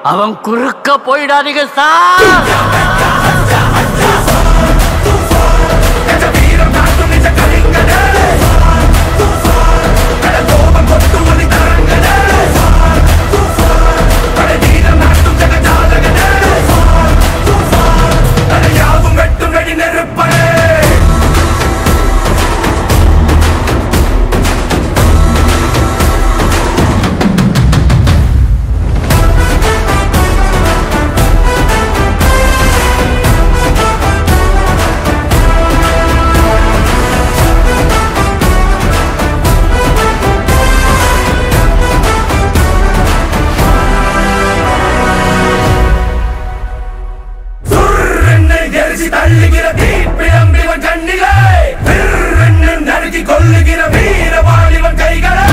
அவன் குறுக்க போயிடாதீங்க சார் சுர்ரென்னு எரிசி தள்ளுகிற தீப்பிழம்பிவன் கண்ணிலே விர்ரென்னு நறுக்கி கொல்லுகிற வீரவாளிவன் கைகளே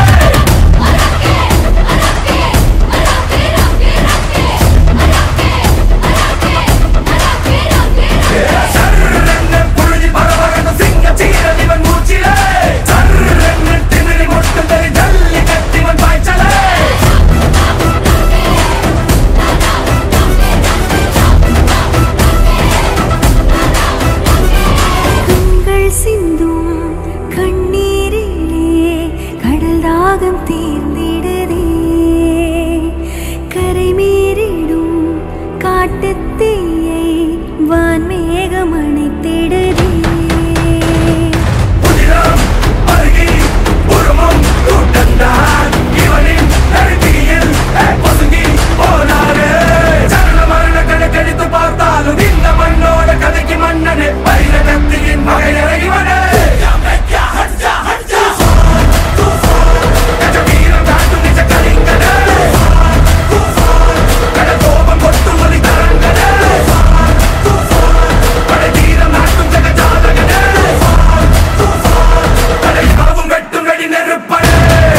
சர்ரென்னு புழுதி பரபரக்கும் சிங்கச் சீரலிவன் மூச்சிலே சர்ரென்னு திமிரி மொட்டு தறி ஜல்லி கட்டிவன் பாய்ச்சலே கண்கள் சிந்தும் கண்ணீரிலே கடல் தாகம் தீர்ந்திடுதே கரை மீறிடும் காட்டுத் தீயை வான்மேகம் அணைத்திடுதே புதினம் அருகி உருமம் கூட்டந்தான் இவனின் நடுக்கியில் பொசுங்கி போனாரு சரண மரண கணக்கெடுத்து பார்த்தாலும் இந்த மண்ணோட கதைக்கு மன்னனே வைர கத்தியின் மகையரை இவனே கஜவீரம் தாண்டும் நிஜ கலிங்கனே கடகோபம் கொட்டும் ஒலி தரங்கனே படைதீரம் நாட்டும் ஜெகஜாதகனே தலையாவும் வெட்டும் வெடி நெருப்படே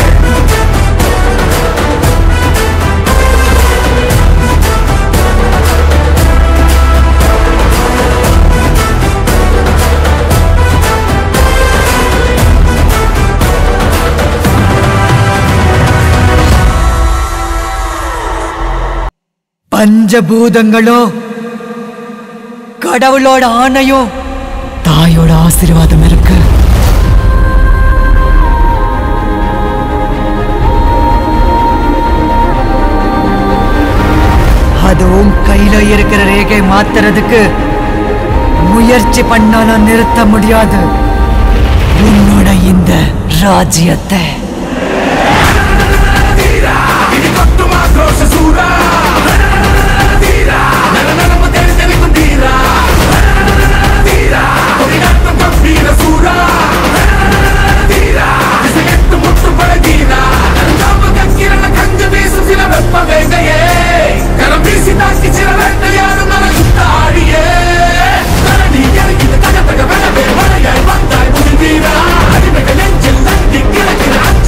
பஞ்சபூதங்களும் கடவுளோட ஆணையும் தாயோட ஆசீர்வாதம் இருக்கு அதுவும் கையில இருக்கிற ரேகை மாத்துறதுக்கு முயற்சி பண்ணாலும் நிறுத்த முடியாது உன்னோட இந்த ராஜ்யத்தை இனி கொட்டும் ஆக்ரோஷ சூரா தீரா நல நலம்பு தேடி தெளிக்கும் தீரா தீரா கொடி நாட்டும் கம்பீர சூரா தீரா திசை எட்டு முட்டும் பட தீரா நெருங்காம்பு கக்கிரண கஞ்ச வீசும் சில வெப்ப வேங்கையே கரம் வீசி தாக்கி சில வேட்டையாடும் நல யுத்தாடியே தரணி இறங்கிது தக தக வெனவே மழையாய் வந்தாய் முடி வீரா அடிமைகள் நெஞ்சில் நந்தி கிழக்கிற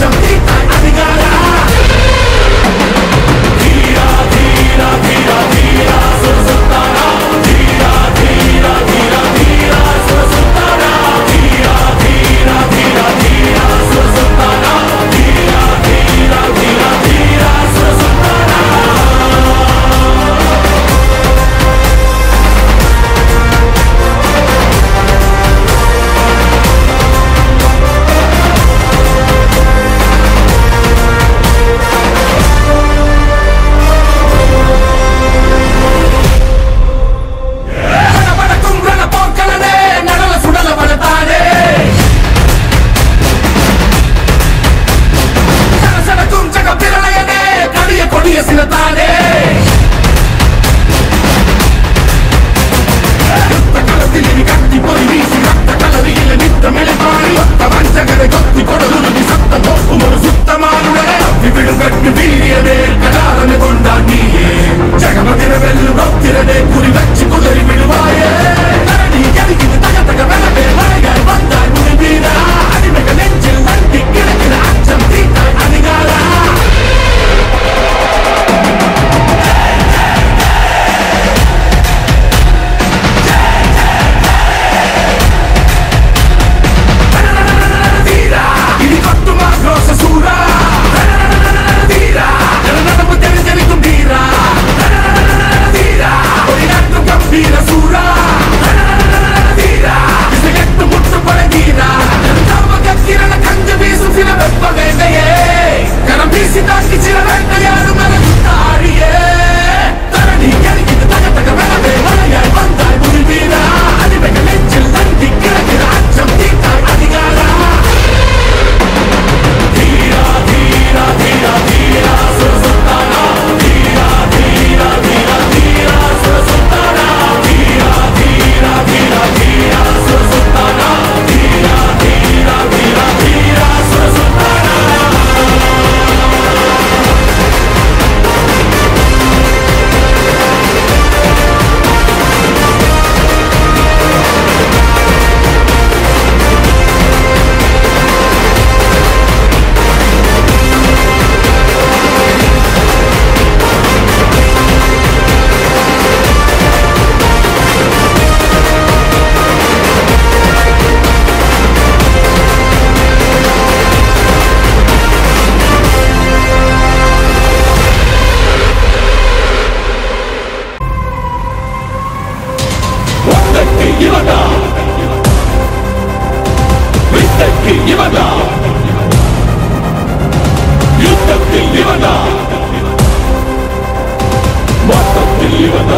ಇವನ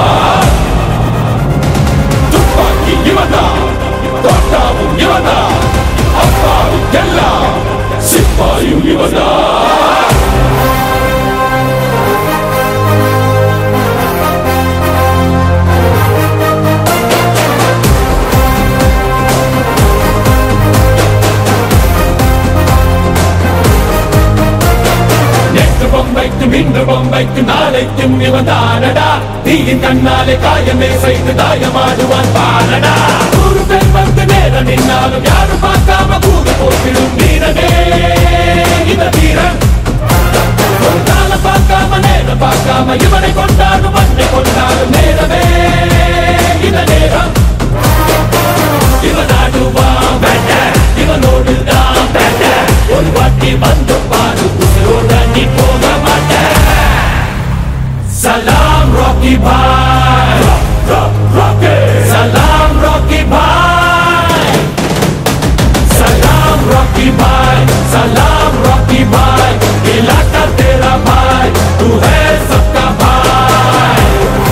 ತುಪ್ಪಾಕಿ ಇವನ ತೋಟವು ಇವನ ಅಪ್ಪಾವು ಎಲ್ಲ ಸಿಪ್ಪಾಯು ಇವನ நேற்று பொம்மைக்கும் இன்று பொம்மைக்கும் நாளைக்கும் இவன்தானடா தீயின் கண்ணாலே காயமே செய்து தாயமாடுவான் பாரடா நூறு பேர் வந்து நேரம் நின்னாலும் யாரும் பார்க்காம கூட போட்டிடும் வீரனே இந்த வீரன் ஒரு காலம் பார்க்காம நேரம் பார்க்காம இவனை கொண்டாடும் மண்ணை கொண்டாடும் நேரமே இந்த நேரம் இவன் ஆடுவான் பேட்ட இவனோடு தான் பேட்ட ஒரு வாட்டி வந்து பாரு உசுரோட நீ போக மாட்ட சலாம் ராக்கி பாய் சலாம் ராக்கி பாய் सलाम रॉकी भाई सलाम रॉकी भाई इलाका तेरा भाई तू है सबका भाई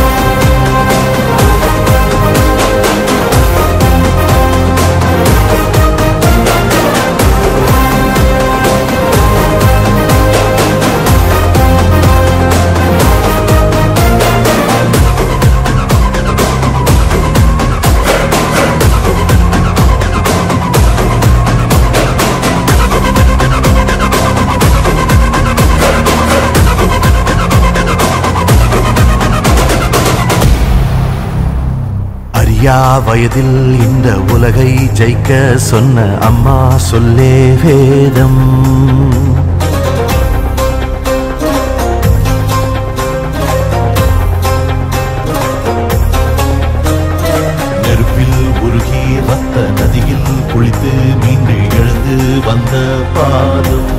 அறியா வயதில் இந்த உலகை ஜெயிக்க சொன்ன அம்மா சொல்லே வேதம் நெருப்பில் உருகி ரத்த நதியில் குளித்து மீண்டு எழுந்து வந்த பாதம்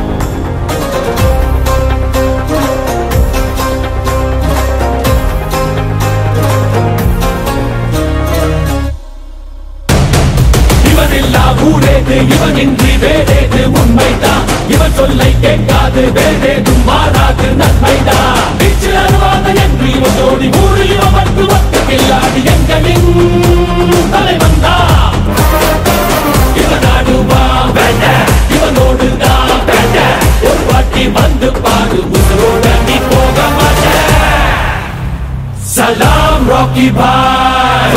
இவன் இல்லா ஊரேது இவன் இன்றி வேறேது உண்மைதான் இவன் சொல்லை கேட்காது வேறேதும் மாறாது நன்மைதான் வீச்சில் அருவாத என்று இவன் ஜோடி ஊரில் இவன் வந்து ஒத்த கில்லாடி எங்களின் தலைவன் தான் இவன் ஆடுவா வேண்ட இவனோடு தான் வேண்ட ஒரு வாட்டி வந்து பாரு உசுரோட நீ போக மாட்ட सलाम रॉकी भाई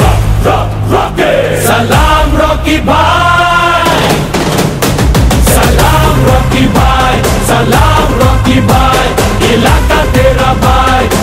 सलाम रॉकी भाई सलाम रॉकी भाई सलाम रॉकी भाई इलाका तेरा भाई